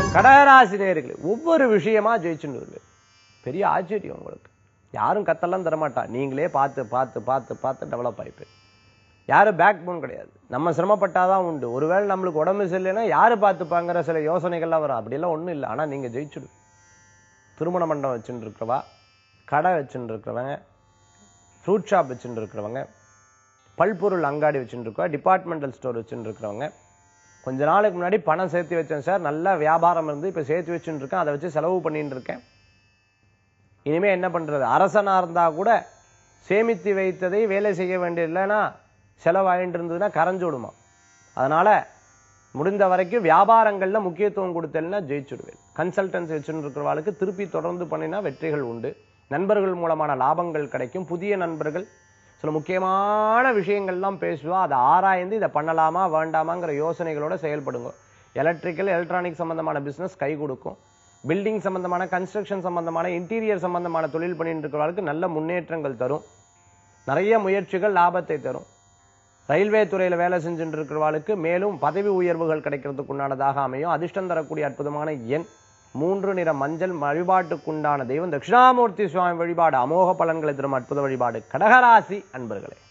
கடகராசி நேர்களே ஒவ்வொரு விஷயமா ஜெயிச்சுன்னு வருவேன் பெரிய ஆச்சரியம் உங்களுக்கு யாரும் கத்தெல்லாம் தரமாட்டா நீங்களே பார்த்து பார்த்து பார்த்து பார்த்து டெவலப் ஆயிப்பேன் யாரும் பேக் போன் கிடையாது நம்ம சிரமப்பட்டாதான் உண்டு ஒருவேளை நம்மளுக்கு உடம்பு சரியில்லைன்னா யாரு பார்த்துப்பாங்கிற சில யோசனைகள்லாம் வரும் அப்படியெல்லாம் ஒண்ணும் இல்லை ஆனா நீங்க ஜெயிச்சுடு திருமண மண்டபம் வச்சுட்டு இருக்கிறவா கடை வச்சுட்டு இருக்கிறவங்க ஃப்ரூட் ஷாப் வச்சுட்டு இருக்கிறவங்க பல்பொருள் அங்காடி வச்சுட்டு இருக்கவா டிபார்ட்மெண்டல் ஸ்டோர் வச்சுட்டு இருக்கிறவங்க கொஞ்ச நாளுக்கு முன்னாடி பணம் சேர்த்து வச்சேன் சார் நல்ல வியாபாரம் இருந்து இப்போ சேர்த்து வச்சுட்டு இருக்கேன் அதை வச்சு செலவு பண்ணிட்டு இருக்கேன் இனிமே என்ன பண்றது அரசனா இருந்தா கூட சேமித்து வைத்ததை வேலை செய்ய வேண்டியது இல்லைன்னா செலவாயிட்டு இருந்ததுன்னா கரைஞ்சோடுமா அதனால முடிந்த வரைக்கும் வியாபாரங்கள்ல முக்கியத்துவம் கொடுத்தேன்னா ஜெயிச்சுடுவேன் கன்சல்டன்சி வச்சுட்டு இருக்கிறவாளுக்கு திருப்பி தொடர்ந்து பண்ணினா வெற்றிகள் உண்டு நண்பர்கள் மூலமான லாபங்கள் கிடைக்கும் புதிய நண்பர்கள் சில முக்கியமான விஷயங்கள்லாம் பேசுவா அதை ஆராய்ந்து இதை பண்ணலாமா வேண்டாமாங்கிற யோசனைகளோட செயல்படுங்க எலக்ட்ரிக்கல் எலக்ட்ரானிக் சம்பந்தமான பிசினஸ் கை கொடுக்கும் பில்டிங் சம்பந்தமான கன்ஸ்ட்ரக்ஷன் சம்பந்தமான இன்டீரியர் சம்பந்தமான தொழில் பண்ணிட்டு இருக்கிறவர்களுக்கு நல்ல முன்னேற்றங்கள் தரும் நிறைய முயற்சிகள் லாபத்தை தரும் ரயில்வே துறையில வேலை செஞ்சுட்டு இருக்கிறவாளுக்கு மேலும் பதவி உயர்வுகள் கிடைக்கிறதுக்கு உண்டானதாக அமையும் அதிர்ஷ்டம் தரக்கூடிய அற்புதமான எண் மூன்று நிற மஞ்சள் வழிபாட்டுக்குண்டான தெய்வம் தட்சிணாமூர்த்தி சுவாமி வழிபாடு அமோக பலன்களை தரும் அற்புத வழிபாடு கடகராசி அன்பர்களே